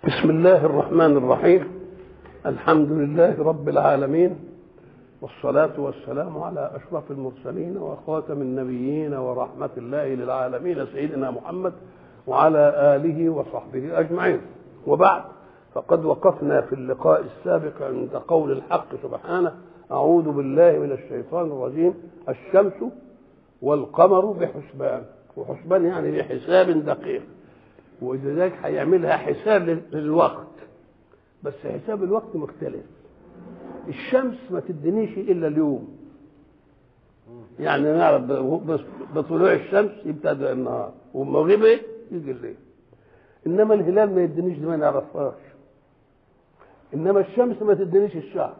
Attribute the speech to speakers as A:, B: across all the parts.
A: بسم الله الرحمن الرحيم الحمد لله رب العالمين والصلاة والسلام على أشرف المرسلين وخاتم النبيين ورحمة الله للعالمين سيدنا محمد وعلى آله وصحبه أجمعين وبعد فقد وقفنا في اللقاء السابق عند قول الحق سبحانه أعوذ بالله من الشيطان الرجيم الشمس والقمر بحسبان وحسبان يعني بحساب دقيق ولذلك هيعملها حساب للوقت بس حساب الوقت مختلف الشمس ما تدنيش الا اليوم يعني نعرف بطلوع الشمس يبتدئ النهار ومغيبه يجي الليل انما الهلال ما يدنيش دي ما نعرفهاش انما الشمس ما تدنيش الشهر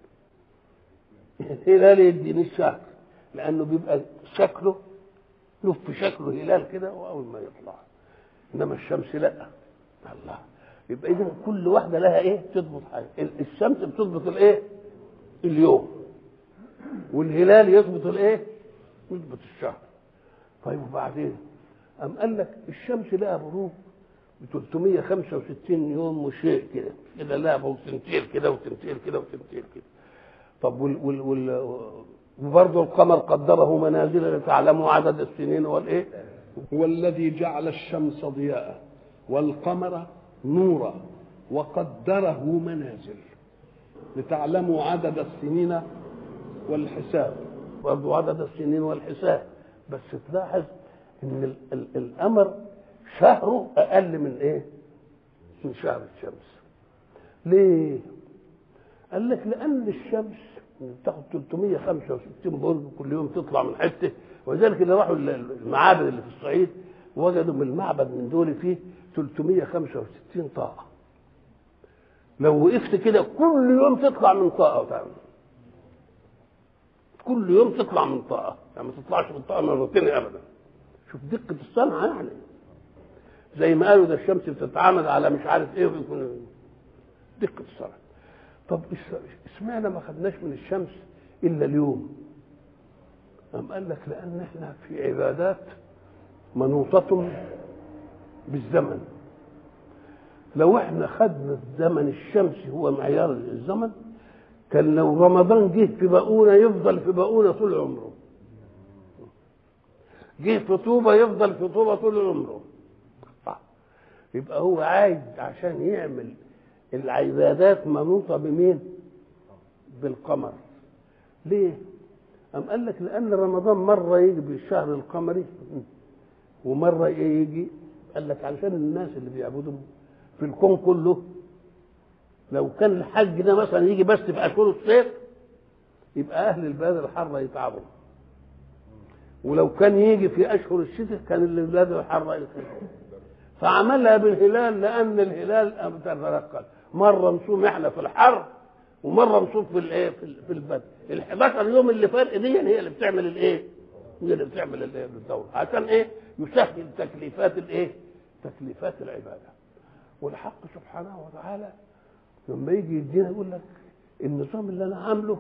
A: الهلال يديني الشهر لانه بيبقى شكله له في شكله هلال كده واول ما يطلع انما الشمس لا الله يبقى اذا كل واحده لها ايه تضبط حاجه الشمس بتضبط الايه اليوم والهلال يضبط الايه يضبط الشهر طيب وبعدين أم قال لك الشمس لها غروب ب 365 يوم وشيء كده كده لها وتنتيل كده وتنتيل كده وتنتيل كده طب وال وال وال وبرضه القمر قدره منازل لتعلموا عدد السنين والايه هو الذي جعل الشمس ضياء والقمر نورا وقدره منازل لتعلموا عدد السنين والحساب برضه عدد السنين والحساب بس تلاحظ ان ال ال القمر شهره اقل من ايه من شهر الشمس ليه قال لك لان الشمس بتاخد 365 برج كل يوم تطلع من حته ولذلك اللي راحوا المعابد اللي في الصعيد وجدوا من المعبد من دول فيه 365 طاقة لو وقفت كده كل يوم تطلع من طاقة وتعمل كل يوم تطلع من طاقة يعني ما تطلعش من طاقة مرتين أبدا شوف دقة الصنعة يعني زي ما قالوا ده الشمس بتتعامد على مش عارف ايه ويكون دقة الصنعة طب اشمعنى ما خدناش من الشمس الا اليوم قام قال لك لان احنا في عبادات منوطة بالزمن لو احنا خدنا الزمن الشمسي هو معيار الزمن كان لو رمضان جه في بقونا يفضل في بقونا طول عمره جه في طوبة يفضل في طوبة طول عمره يبقى هو عايز عشان يعمل العبادات منوطة بمين بالقمر ليه أم قال لك لأن رمضان مرة يجي بالشهر القمري ومرة يجي قال لك علشان الناس اللي بيعبدوا في الكون كله لو كان الحج ده مثلا يجي بس في أشهر الصيف يبقى أهل البلاد الحارة يتعبوا ولو كان يجي في أشهر الشتاء كان البلاد الحارة يتعبوا فعملها بالهلال لأن الهلال تتنقل مرة نصوم احنا في الحر ومره نصوم في الايه في البدء ال 11 يوم اللي فرق دي هي اللي بتعمل الايه؟ هي اللي بتعمل الايه الدوره عشان ايه؟ يسهل تكليفات الايه؟ تكليفات العباده والحق سبحانه وتعالى لما يجي يدينا يقول لك النظام اللي انا عامله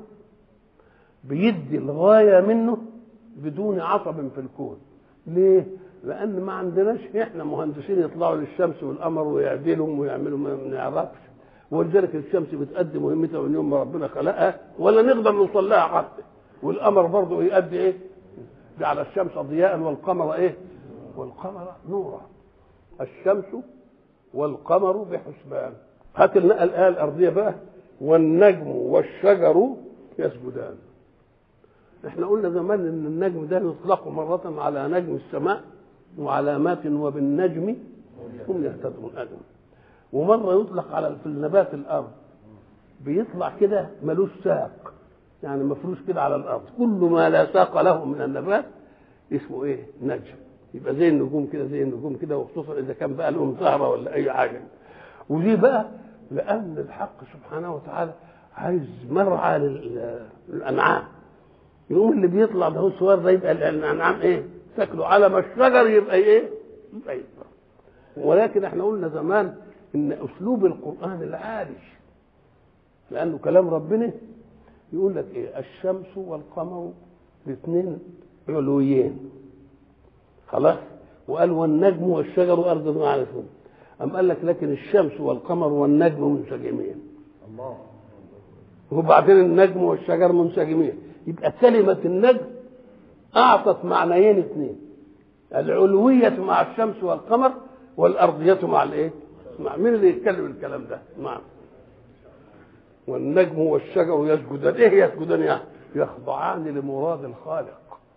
A: بيدي الغايه منه بدون عصب في الكون ليه؟ لان ما عندناش احنا مهندسين يطلعوا للشمس والقمر ويعدلهم ويعملوا ما نعرفش ولذلك الشمس بتأدي مهمتها من يوم ما ربنا خلقها ولا نقدر نوصل لها حتى والقمر برضه يؤدي ايه؟ جعل الشمس ضياء والقمر ايه؟ والقمر نورا الشمس والقمر بحسبان هات لنا الآية الأرضية بقى والنجم والشجر يسجدان احنا قلنا زمان ان النجم ده يطلق مرة على نجم السماء وعلامات وبالنجم هم يهتدون ادم ومره يطلق على في النبات الارض بيطلع كده ملوش ساق يعني مفروش كده على الارض كل ما لا ساق له من النبات اسمه ايه نجم يبقى زي النجوم كده زي النجوم كده وخصوصا اذا كان بقى لهم زهره ولا اي حاجه ودي بقى لان الحق سبحانه وتعالى عايز مرعى للانعام يقوم اللي بيطلع ده هو الصغير ده يبقى الانعام ايه تاكله على ما الشجر يبقى ايه يبقى يبقى. ولكن احنا قلنا زمان ان اسلوب القران العالي لانه كلام ربنا يقول لك ايه الشمس والقمر الاثنين علويين خلاص وقال والنجم والشجر ارض معرفون أم قال لك لكن الشمس والقمر والنجم منسجمين
B: الله
A: وبعدين النجم والشجر منسجمين يبقى كلمة النجم أعطت معنيين اثنين العلوية مع الشمس والقمر والأرضية مع الإيه؟ مع مين اللي يتكلم الكلام ده؟ مع والنجم والشجر يسجدان إيه يسجدان يعني؟ يخضعان لمراد الخالق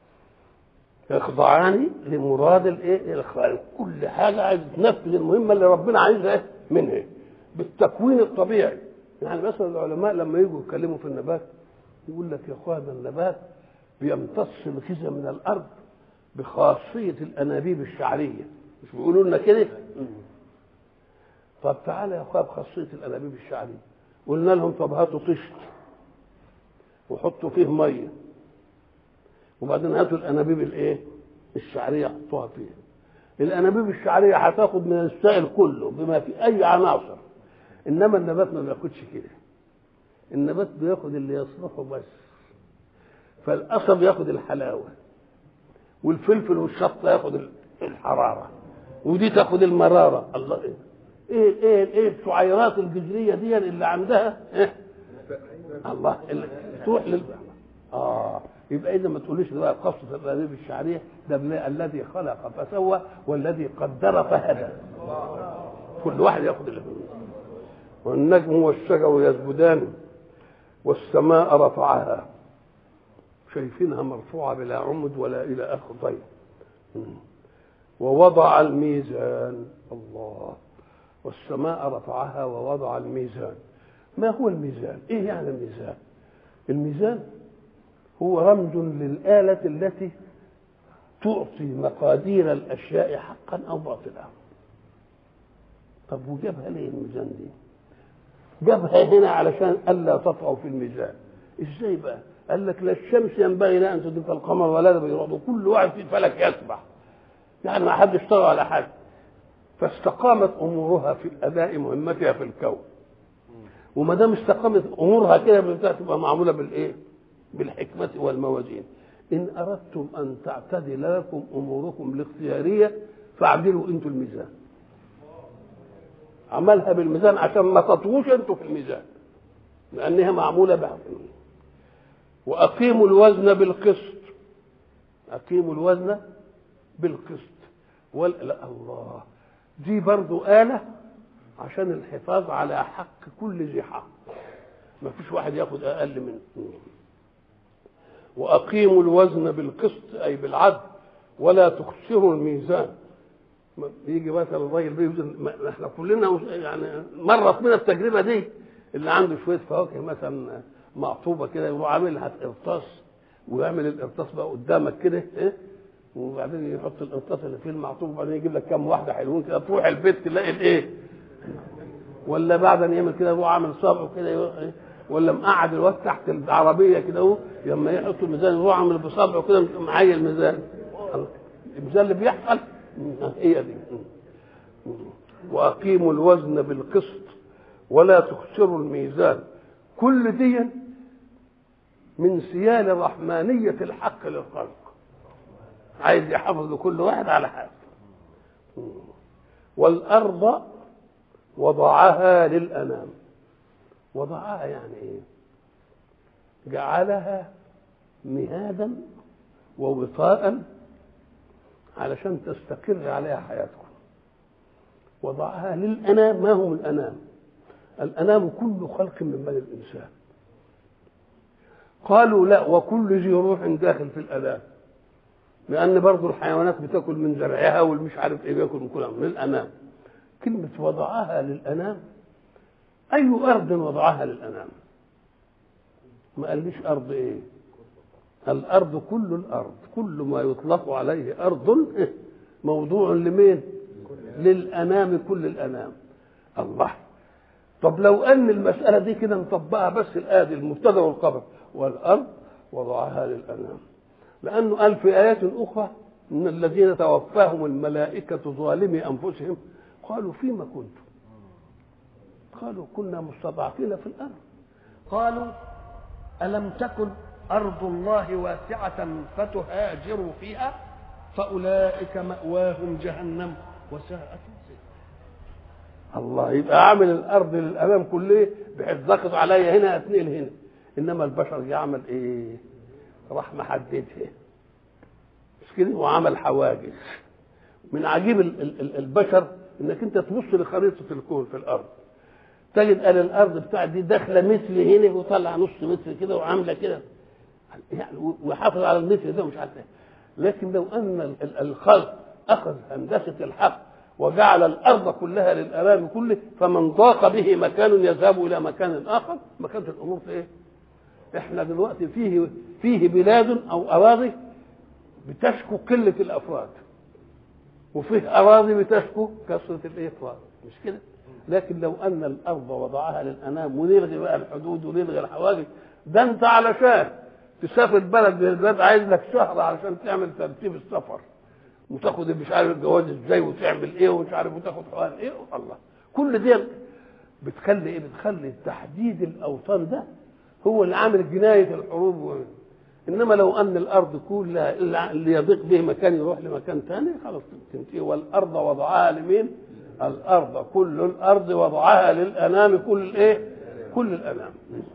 A: يخضعان لمراد الايه الخالق كل حاجه عايز تنفذ المهمه اللي ربنا عايزها إيه؟ منها بالتكوين الطبيعي يعني مثلا العلماء لما يجوا يتكلموا في النبات يقول لك يا اخوانا النبات بيمتص الغذاء من الارض بخاصيه الانابيب الشعريه مش بيقولوا لنا كده طب تعالى يا اخويا بخاصيه الانابيب الشعريه قلنا لهم طب هاتوا طشت وحطوا فيه ميه وبعدين هاتوا الانابيب الايه الشعريه حطوها فيها الانابيب الشعريه هتاخد من السائل كله بما في اي عناصر انما النبات ما بياخدش كده النبات بياخد اللي يصلحه بس فالقصب ياخد الحلاوه والفلفل والشطه ياخد الحراره ودي تاخد المراره الله ايه ايه ايه ايه الشعيرات الجذريه دي اللي عندها إيه؟ الله اللي تروح لل اه يبقى اذا ما تقوليش بقى قصه الانابيب الشعريه ده بلا- الذي خلق فسوى والذي قدر فهدى كل واحد ياخد اللي فيه والنجم والشجر يسجدان والسماء رفعها شايفينها مرفوعه بلا عمد ولا الى اخر طيب ووضع الميزان الله والسماء رفعها ووضع الميزان ما هو الميزان ايه يعني الميزان الميزان هو رمز للآلة التي تعطي مقادير الأشياء حقا أو باطلا طب وجابها ليه الميزان دي جابها هنا علشان ألا تطغوا في الميزان ازاي بقى قال لك لا الشمس ينبغي لها ان تدرك القمر ولا ده بيرعد كل واحد في الفلك يسبح يعني ما حدش طغى على حد فاستقامت امورها في اداء مهمتها في الكون وما دام استقامت امورها كده بتبقى تبقى معموله بالايه؟ بالحكمه والموازين. ان اردتم ان تعتدل لكم اموركم الاختياريه فاعدلوا انتوا الميزان. عملها بالميزان عشان ما تطوش انتوا في الميزان. لانها معموله بحكمه. واقيموا الوزن بالقسط. اقيموا الوزن بالقسط. وال... لا الله دي برضو آلة عشان الحفاظ على حق كل ذي حق ما فيش واحد ياخد أقل من وأقيموا الوزن بالقسط أي بالعدل ولا تخسروا الميزان ما يجي مثلا الراجل بيوزن ما- احنا كلنا يعني مرت بنا التجربه دي اللي عنده شويه فواكه مثلا معطوبه كده يروح عاملها قرطاس ويعمل القرطاس بقى قدامك كده ايه وبعدين يحط القرطاس اللي فيه المعطوب وبعدين يجيب لك كام واحده حلوين كده تروح البيت تلاقي الايه ولا بعد ان يعمل كده يروح عامل صابعه كده يروح إيه؟ ولا مقعد الواد تحت العربيه كده اهو لما يحط الميزان يروح عامل بصابعه كده معايا الميزان الميزان اللي بيحصل هي دي واقيموا الوزن بالقسط ولا تخسروا الميزان كل دي من سيال رحمانيه الحق للخلق عايز يحافظ لكل واحد على حاجه والارض وضعها للانام وضعها يعني ايه جعلها مهادا ووطاء علشان تستقر عليها حياتكم وضعها للانام ما هم الانام الانام كل خلق من بني الانسان قالوا لا وكل ذي روح داخل في الانام لان برضو الحيوانات بتاكل من زرعها والمش عارف ايه بياكل من كلها من الانام كلمه وضعها للانام اي ارض وضعها للانام ما قاليش ارض ايه الارض كل الارض كل ما يطلق عليه ارض موضوع لمين للانام كل الانام الله طب لو ان المساله دي كده نطبقها بس الادي المبتدا والخبر والارض وضعها للانام لانه قال في ايات اخرى ان الذين توفاهم الملائكه ظالمي انفسهم قالوا فيما كنتم قالوا كنا مستضعفين في الارض قالوا الم تكن ارض الله واسعه فتهاجروا فيها فاولئك ماواهم جهنم وساءت مصيرا الله يبقى عامل الارض للامام كله بحيث ضغط عليا هنا اتنقل هنا انما البشر يعمل ايه راح محددها مش كده وعمل حواجز من عجيب ال- ال- ال- البشر انك انت تبص لخريطه الكون في الارض تجد ان الارض بتاعت دي داخله متر هنا وطلع نص متر كده وعامله كده يعني وحافظ على المتر ده ومش عارف ايه لكن لو ان ال- ال- الخلق اخذ هندسه الحق وجعل الارض كلها للامام كله فمن ضاق به مكان يذهب الى مكان اخر ما كانت الامور في ايه؟ احنا دلوقتي فيه فيه بلاد او اراضي بتشكو قله الافراد وفيه اراضي بتشكو كثره الافراد مش كده؟ لكن لو ان الارض وضعها للانام ونلغي بقى الحدود ونلغي الحواجز ده انت علشان تسافر بلد من البلاد عايز لك شهر علشان تعمل ترتيب السفر وتاخد مش عارف الجواز ازاي وتعمل ايه ومش عارف وتاخد حوالي ايه الله كل دي بتخلي ايه بتخلي تحديد الاوطان ده هو اللي عامل جنايه الحروب و... انما لو ان الارض كلها اللي اللي يضيق به مكان يروح لمكان ثاني خلاص تنتهي والارض وضعها لمين؟ الارض كل الارض وضعها للانام كل الايه؟ كل الانام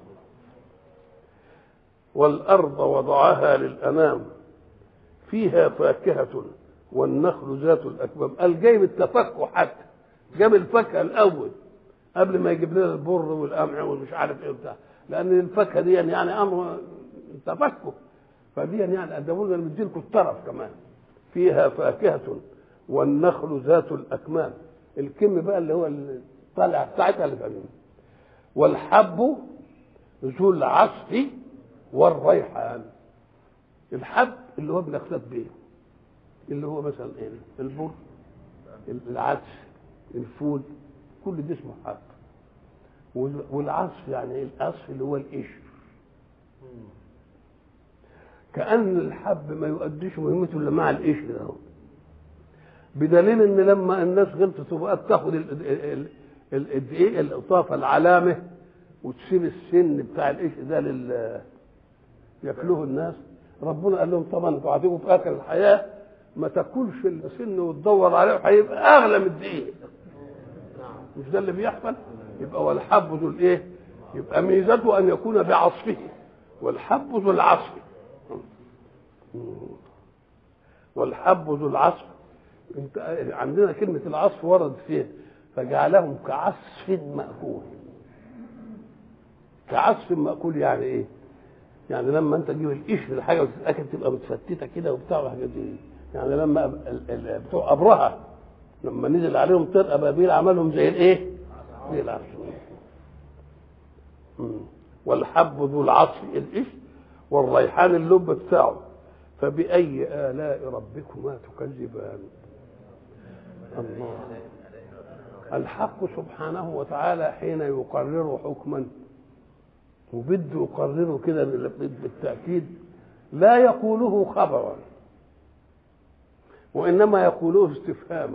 A: والارض وضعها للانام فيها فاكهه والنخل ذات الاكمام قال جايب التفكه حتى جاب الفاكهه الاول قبل ما يجيب لنا البر والقمع والمش عارف ايه وبتاع لان الفاكهه دي يعني امر تفكه فدي يعني قدموا لنا مديلكم الطرف كمان فيها فاكهه والنخل ذات الاكمام الكم بقى اللي هو الطالع بتاعتها اللي فاهمين والحب ذو العصف والريحان الحب اللي هو بنختلط بيه اللي هو مثلا ايه البر العدس الفول كل ده اسمه حب وال- والعصف يعني ايه العصف اللي هو القشر كأن الحب ما يؤديش مهمته الا مع القشر ده بدليل ان لما الناس غلطت وبقت تاخد ال- ال- ال- ال- الدقيق القطافه العلامه وتسيب السن بتاع القشر ده لل ياكلوه الناس ربنا قال لهم طبعا انتوا هتيجوا في اخر الحياه ما تاكلش السن وتدور عليه هيبقى اغلى من الدقيق مش ده اللي بيحصل يبقى والحب ذو الايه يبقى ميزته ان يكون بعصفه والحب ذو العصف والحب ذو العصف انت عندنا كلمه العصف ورد فين فجعلهم كعصف ماكول كعصف ماكول يعني ايه يعني لما انت تجيب القشر الحاجه وتتاكل تبقى متفتته كده وبتاع وحاجات دي يعني لما ال- ال- بتوع ابرهه لما نزل عليهم طير ابابيل عملهم زي الايه؟ زي العصف مم. والحب ذو العصف القشر والريحان اللب بتاعه فبأي آلاء ربكما تكذبان الله الحق سبحانه وتعالى حين يقرر حكما وبده يقرره كده بال- بالتأكيد لا يقوله خبرا وإنما يقوله استفهاما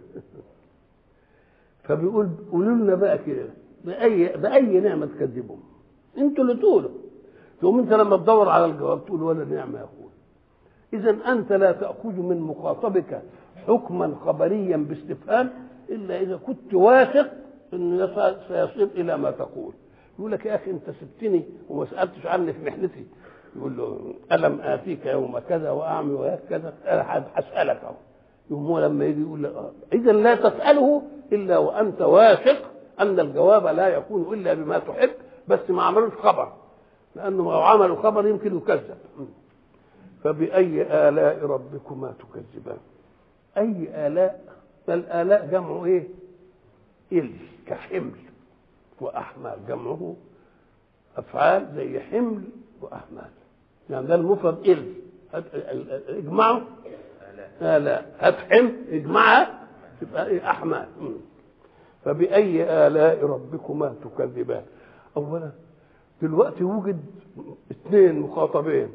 A: فبيقول قولوا لنا بقى كده بأي بأي نعمة تكذبهم انتوا اللي تقولوا تقوم انت لما تدور على الجواب تقول ولا نعمة يقول إذا أنت لا تأخذ من مخاطبك حكما خبريا باستفهام إلا إذا كنت واثق أنه سيصير إلى ما تقول يقول لك يا أخي أنت سبتني وما سألتش عني في محنتي يقول له ألم آتيك يوم كذا وأعمي وهكذا أنا هسألك أهو يقوم هو لما يجي يقول لك آه. إذا لا تسأله إلا وأنت واثق أن الجواب لا يكون إلا بما تحب بس ما عملوش خبر لأنه لو عملوا خبر يمكن يكذب فبأي آلاء ربكما تكذبان أي آلاء فالآلاء جمعه إيه إل كحمل وأحمال جمعه أفعال زي حمل وأحمال يعني ده المفرد إل هات- ال- ال- اجمعه آلاء هات حمل اجمعها تبقى إيه أحمال مم. فبأي آلاء ربكما تكذبان أولا دلوقتي وجد اثنين مخاطبين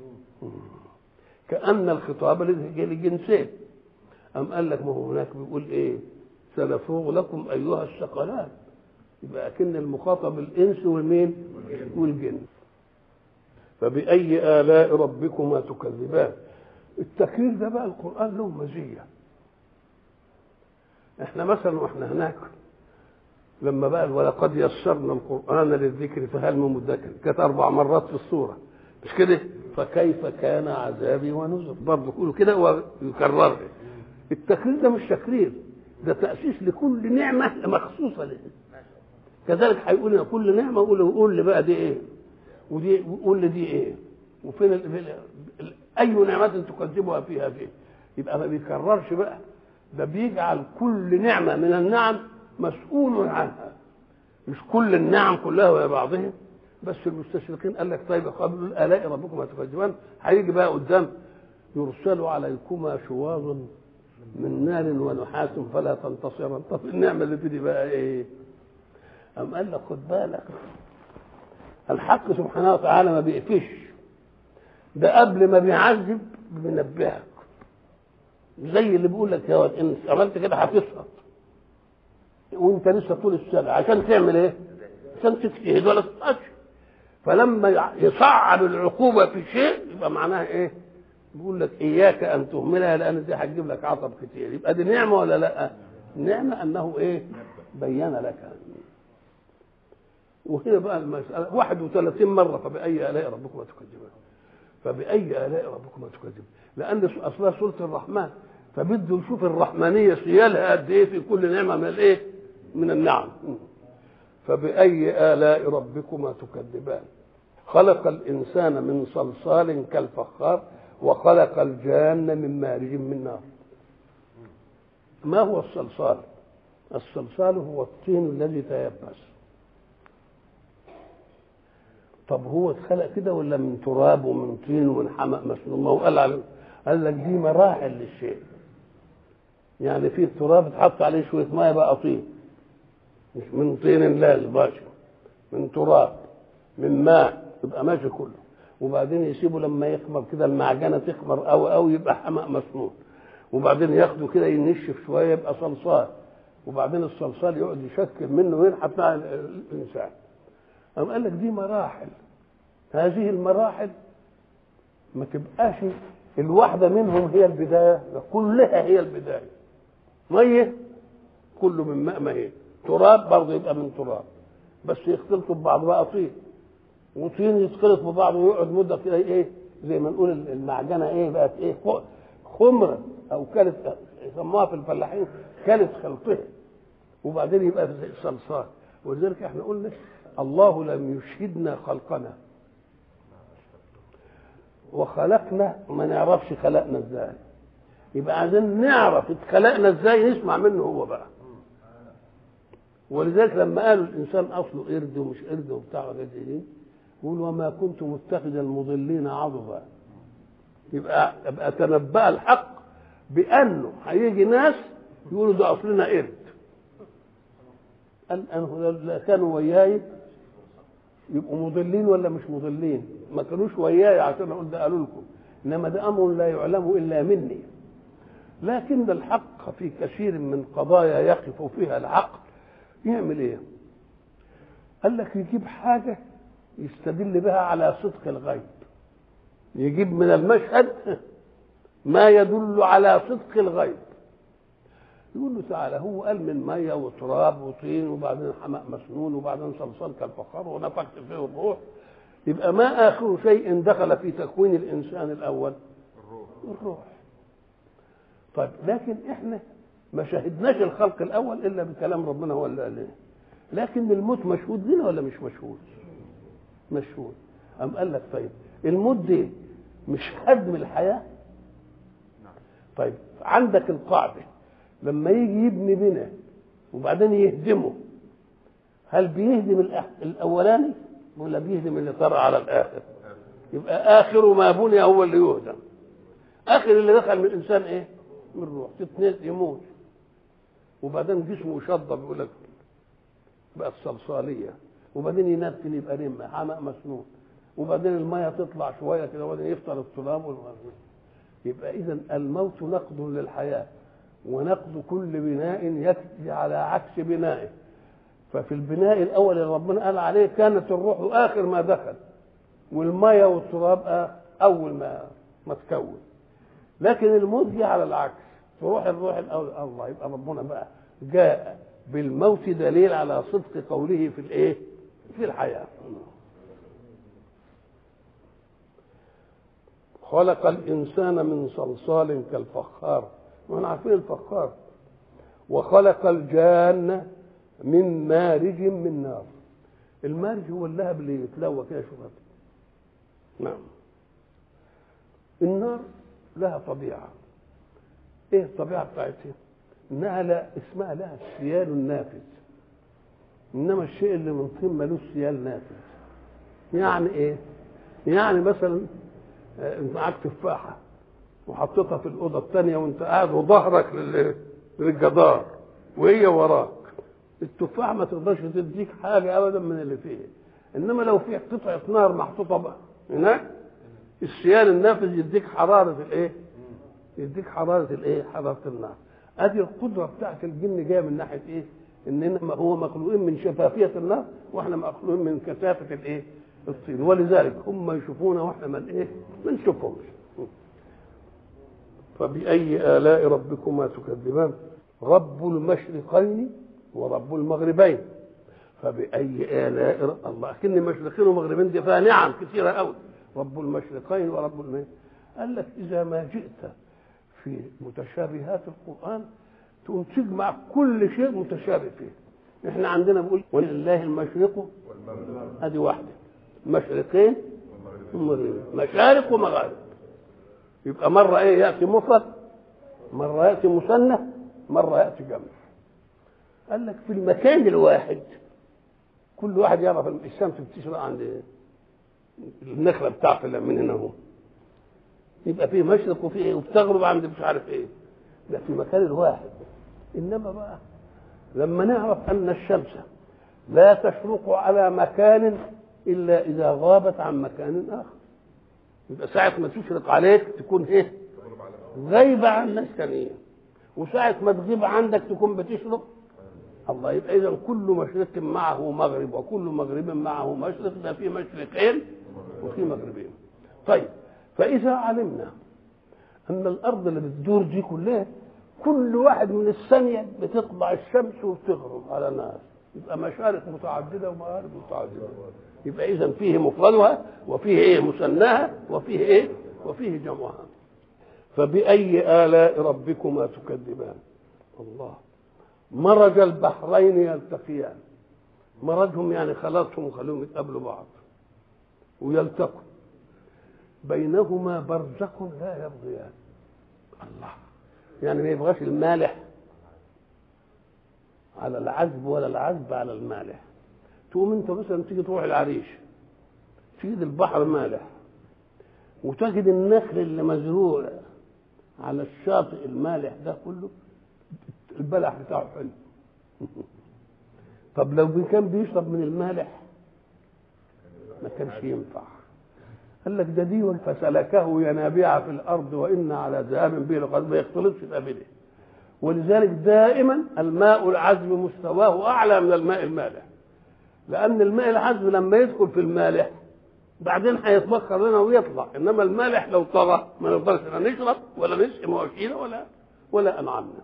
A: كأن الخطاب لجنسين أم قال لك ما هو هناك بيقول إيه سنفوغ لكم أيها الثقلان يبقى أكن المخاطب الإنس والمين والجن فبأي آلاء ربكما تكذبان التكرير ده بقى القرآن له مزية احنا مثلا واحنا هناك لما بقى ولقد يسرنا القرآن للذكر فهل من مدكر كانت أربع مرات في السورة مش كده فكيف كان عذابي ونذر برضه كله كده ويكرر التكرير ده مش تكرير ده تأسيس لكل نعمة مخصوصة له كذلك هيقول لنا كل نعمة يقول له قول لي بقى دي ايه ودي قول لي دي ايه وفين ال... ال... ال... اي نعمة تقدمها فيها فيه يبقى ما بيكررش بقى ده بيجعل كل نعمة من النعم مسؤول عنها مش كل النعم كلها ويا بعضها بس المستشرقين قال لك طيب قبل الالاء ربكما تكذبان هيجي بقى قدام يرسل عليكما شواظ من نار ونحاس فلا تنتصران طب النعمه اللي تيجي بقى ايه؟ أم قال لك خد بالك الحق سبحانه وتعالى ما بيقفش ده قبل ما بيعذب بينبهك زي اللي بيقول لك يا ولد ان عملت كده هتسقط وانت لسه طول السنه عشان تعمل ايه؟ عشان تجتهد ولا تسقطش فلما يصعب العقوبه في شيء يبقى معناها ايه؟ بيقول لك اياك ان تهملها لان دي هتجيب لك عطب كتير يبقى دي نعمه ولا لا؟ نعمه انه ايه؟ بين لك وهنا بقى المسألة 31 مرة فبأي آلاء ربكما تكذبان فبأي آلاء ربكما تكذبان لأن أصلها سورة الرحمن فبده يشوف الرحمانية سيالها قد إيه في كل نعمة من الإيه؟ من النعم فبأي آلاء ربكما تكذبان خلق الإنسان من صلصال كالفخار وخلق الجان من مارج من نار ما هو الصلصال الصلصال هو الطين الذي تيبس طب هو اتخلق كده ولا من تراب ومن طين ومن حمأ مسنون ما هو قال على قال لك دي مراحل للشيء يعني في التراب اتحط عليه شويه ميه بقى طين مش من طين لازم ماشي من تراب من ماء يبقى ماشي كله وبعدين يسيبه لما يخمر كده المعجنه تخمر قوي قوي يبقى حمأ مسنون وبعدين ياخده كده ينشف شويه يبقى صلصال وبعدين الصلصال يقعد يشكل منه وينحت مع الانسان قام قال لك دي مراحل هذه المراحل ما تبقاش الواحدة منهم هي البداية كلها هي البداية مية كله من ماء مية تراب برضه يبقى من تراب بس يختلطوا ببعض بقى طين وطين يتخلط ببعض ويقعد مدة كده ايه زي ما نقول المعجنة ايه بقت ايه خمرة او كانت يسموها في الفلاحين كانت خلطها وبعدين يبقى صلصال ولذلك احنا قلنا الله لم يشهدنا خلقنا وخلقنا ما نعرفش خلقنا ازاي يبقى عايزين نعرف اتخلقنا ازاي نسمع منه هو بقى ولذلك لما قالوا الانسان اصله قرد ومش قرد وبتاع وحاجات زي دي يقول وما كنت متخذ المضلين عضدا يبقى يبقى تنبأ الحق بانه هيجي ناس يقولوا ده اصلنا قرد قال أنه كانوا وياي يبقوا مضلين ولا مش مضلين ما كانوش وياي عشان اقول ده قالوا لكم انما ده امر لا يعلم الا مني لكن الحق في كثير من قضايا يقف فيها العقل يعمل ايه قال لك يجيب حاجه يستدل بها على صدق الغيب يجيب من المشهد ما يدل على صدق الغيب يقول له تعالى هو قال من ميه وتراب وطين وبعدين حماء مسنون وبعدين صلصال كالفخار ونفخت فيه الروح يبقى ما اخر شيء دخل في تكوين الانسان الاول الروح الروح طيب لكن احنا ما شهدناش الخلق الاول الا بكلام ربنا هو اللي قال لنا لكن الموت مشهود لنا ولا مش مشهود مشهود أم قال لك طيب الموت دي مش هدم الحياه طيب عندك القاعده لما يجي يبني بنا وبعدين يهدمه هل بيهدم الاولاني ولا بيهدم اللي طرأ على الاخر يبقى اخر ما بني هو اللي يهدم اخر اللي دخل من الانسان ايه من روح تتنس يموت وبعدين جسمه يشضب يقول لك بقت صلصاليه وبعدين ينتن يبقى رمه حماء مسنون وبعدين الميه تطلع شويه كده وبعدين يفطر التراب والمسنون يبقى اذا الموت نقد للحياه ونقد كل بناء ياتي على عكس بنائه ففي البناء الاول اللي ربنا قال عليه كانت الروح اخر ما دخل والميه والتراب اول ما ما تكون لكن الموت جه على العكس تروح الروح الاول الله يبقى ربنا بقى جاء بالموت دليل على صدق قوله في الايه في الحياه خلق الانسان من صلصال كالفخار واحنا عارفين الفخار وخلق الجان من مارج من نار المارج هو اللهب اللي يتلوى كده شوف نعم النار لها طبيعة ايه الطبيعة بتاعتها انها لا اسمها لها السيال النافذ انما الشيء اللي من طين ملوش سيال نافذ يعني ايه يعني مثلا انت معاك تفاحة وحطيتها في الأوضة الثانية وانت قاعد وظهرك للجدار وهي وراك التفاح ما تقدرش تديك حاجة أبدا من اللي فيه إنما لو في قطعة نار محطوطة بقى هناك السيال النافذ يديك حرارة الإيه؟ يديك حرارة الإيه؟ حرارة النار أدي القدرة بتاعت الجن جاية من ناحية إيه؟ إننا هو مخلوقين من شفافية النار وإحنا مخلوقين من كثافة الإيه؟ الطين ولذلك هم يشوفونا وإحنا من إيه؟ ما نشوفهمش فبأي آلاء ربكما تكذبان رب المشرقين ورب المغربين فبأي آلاء رب... الله أكن مشرقين ومغربين دي فيها نعم كثيرة أوي رب المشرقين ورب المغربين قال لك إذا ما جئت في متشابهات القرآن تقوم تجمع كل شيء متشابه فيه احنا عندنا بقول ولله المشرق ادي واحده مشرقين ومغربين مشارق ومغارب يبقى مرة إيه يأتي مفرد مرة يأتي مثنى مرة يأتي جمع قال لك في المكان الواحد كل واحد يعرف الشمس بتشرق عند النخلة بتاعته اللي من هنا هو يبقى فيه مشرق وفيه ايه وبتغرب عند مش عارف ايه ده في مكان الواحد انما بقى لما نعرف ان الشمس لا تشرق على مكان الا اذا غابت عن مكان اخر يبقى ساعة ما تشرق عليك تكون ايه؟ غايبة عن ناس تانيين وساعة ما تغيب عندك تكون بتشرق الله يبقى إذا كل مشرق معه مغرب وكل مغرب معه مشرق ده في مشرقين وفي مغربين طيب فإذا علمنا أن الأرض اللي بتدور دي كلها كل واحد من الثانية بتطلع الشمس وبتغرب على ناس يبقى مشارق متعددة ومغارب متعددة يبقى اذا فيه مفردها وفيه ايه مثناها وفيه ايه وفيه جمعها فبأي آلاء ربكما تكذبان الله مرج البحرين يلتقيان مرجهم يعني خلاصهم وخلوهم يتقابلوا بعض ويلتقوا بينهما برزخ لا يبغيان الله يعني ما يبغاش المالح على العذب ولا العذب على المالح تقوم انت مثلا تيجي تروح العريش تجد البحر مالح وتجد النخل اللي مزروع على الشاطئ المالح ده كله البلح بتاعه حلو طب لو كان بيشرب من المالح ما كانش ينفع قال لك ده دي فسلكه ينابيع في الارض وان على ذهاب به لقد ما يختلطش بابده ولذلك دائما الماء العذب مستواه اعلى من الماء المالح لان الماء العذب لما يدخل في المالح بعدين هيتبخر لنا ويطلع انما المالح لو طغى ما نقدرش لا نشرب ولا نسقي مواشينا ولا ولا انعامنا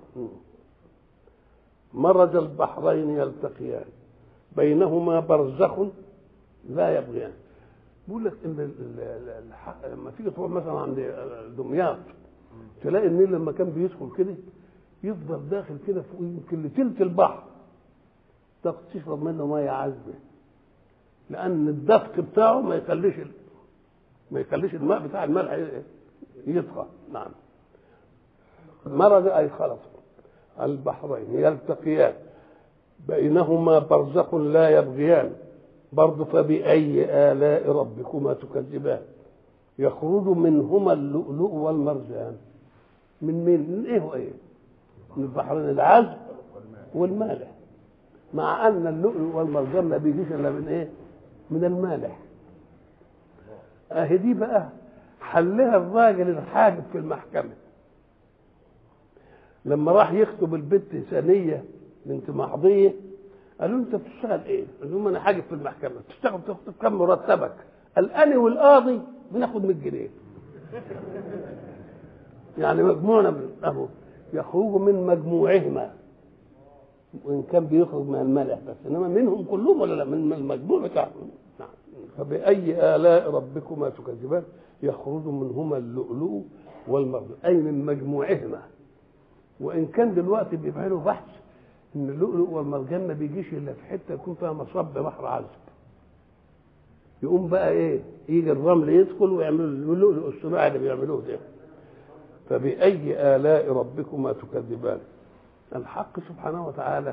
A: مرج البحرين يلتقيان بينهما برزخ لا يبغيان بيقول لك ان لما تيجي تروح مثلا عند دمياط تلاقي النيل لما كان بيدخل كده يفضل داخل كده فوق يمكن لتلت البحر تشرب منه ميه عذبه لان الدفق بتاعه ما يخليش ما يخليش الماء بتاع الملح يطغى نعم مرض اي خلط البحرين يلتقيان بينهما برزخ لا يبغيان برضه فبأي آلاء ربكما تكذبان يخرج منهما اللؤلؤ والمرجان من مين؟ من ايه وايه؟ من البحرين العذب والمالح مع ان اللؤلؤ والمرجان ما بيجيش الا من ايه؟ من المالح اهي دي بقى حلها الراجل الحاجب في المحكمه لما راح يخطب البنت ثانيه بنت محضيه قالوا انت بتشتغل ايه؟ قال لهم انا حاجب في المحكمه بتشتغل تاخد كم مرتبك؟ قال انا والقاضي بناخد 100 جنيه يعني مجموعنا اهو يخرج من مجموعهما وان كان بيخرج من الملأ بس انما منهم كلهم ولا لا من المجموع بتاعهم نعم فبأي آلاء ربكما تكذبان يخرج منهما اللؤلؤ والمرجان أي من مجموعهما وإن كان دلوقتي بيفعلوا بحث إن اللؤلؤ والمرجان ما بيجيش إلا في حتة يكون فيها مصب بحر عذب يقوم بقى إيه يجي الرمل يدخل ويعملوا اللؤلؤ الصناعي اللي بيعملوه ده فبأي آلاء ربكما تكذبان الحق سبحانه وتعالى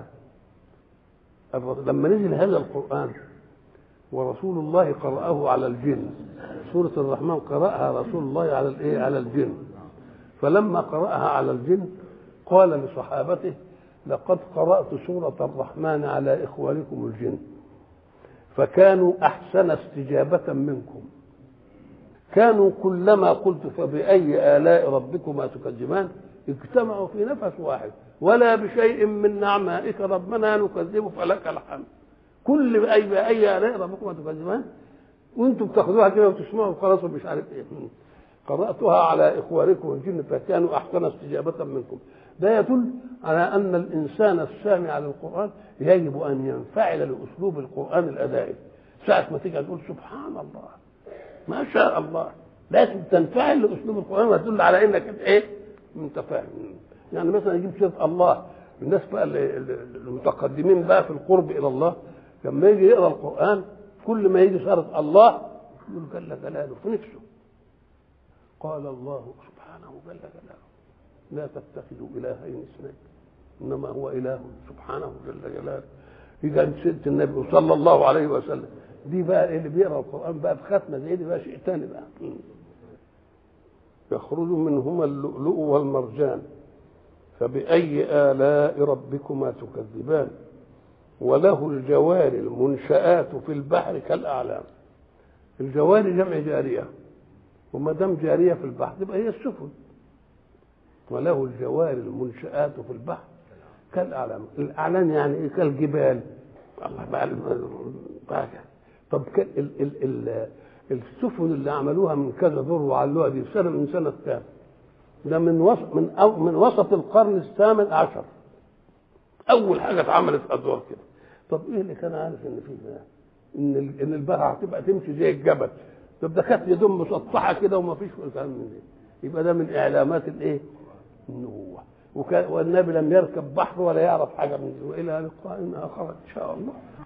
A: لما نزل هذا القرآن ورسول الله قرأه على الجن سورة الرحمن قرأها رسول الله على الايه على الجن فلما قرأها على الجن قال لصحابته لقد قرأت سورة الرحمن على إخوانكم الجن فكانوا أحسن استجابة منكم كانوا كلما قلت فبأي آلاء ربكما تكذبان اجتمعوا في نفس واحد ولا بشيء من نعمائك ربنا نكذب فلك الحمد كل بأي بأي آلاء ربكما تكذبان وانتم بتاخذوها كده وتسمعوا خلاص مش عارف ايه قرأتها على إخوانكم الجن فكانوا أحسن استجابة منكم ده يدل على أن الإنسان السامع للقرآن يجب أن ينفعل لأسلوب القرآن الأدائي ساعة ما تيجي تقول سبحان الله ما شاء الله لازم تنفعل لأسلوب القرآن وتدل على إنك إيه أنت فاهم يعني مثلا يجيب سيرة الله الناس بقى المتقدمين بقى في القرب إلى الله لما يجي يقرأ القرآن كل ما يجي سيرة الله يقول جل جلاله في نفسه قال الله سبحانه جل جلاله لا تتخذوا إلهين اثنين إنما هو إله سبحانه جل جلاله يجي سيرة النبي صلى الله عليه وسلم دي بقى اللي بيقرا القرآن بقى بختمة زي دي بقى شيء تاني بقى يخرج منهما اللؤلؤ والمرجان فبأي آلاء ربكما تكذبان وله الجوار المنشآت في البحر كالأعلام الجوار جمع جارية وما دام جارية في البحر تبقى هي السفن وله الجوار المنشآت في البحر كالأعلام الأعلام يعني إيه كالجبال الله بقى بقى طب ال ال ال السفن اللي عملوها من كذا دور وعلوها دي سنة من سنة كام؟ ده من وسط من أو من وسط القرن الثامن عشر أول حاجة اتعملت أدوار كده طب إيه اللي كان عارف إن فيه ده؟ إن ان البحر هتبقى تمشي زي الجبل طب ده كانت يدوم مسطحة كده وما فيش كلام من دي يبقى ده من إعلامات الإيه؟ النبوة وكان والنبي لم يركب بحر ولا يعرف حاجة من دي وإلى لقاء آخر إن شاء الله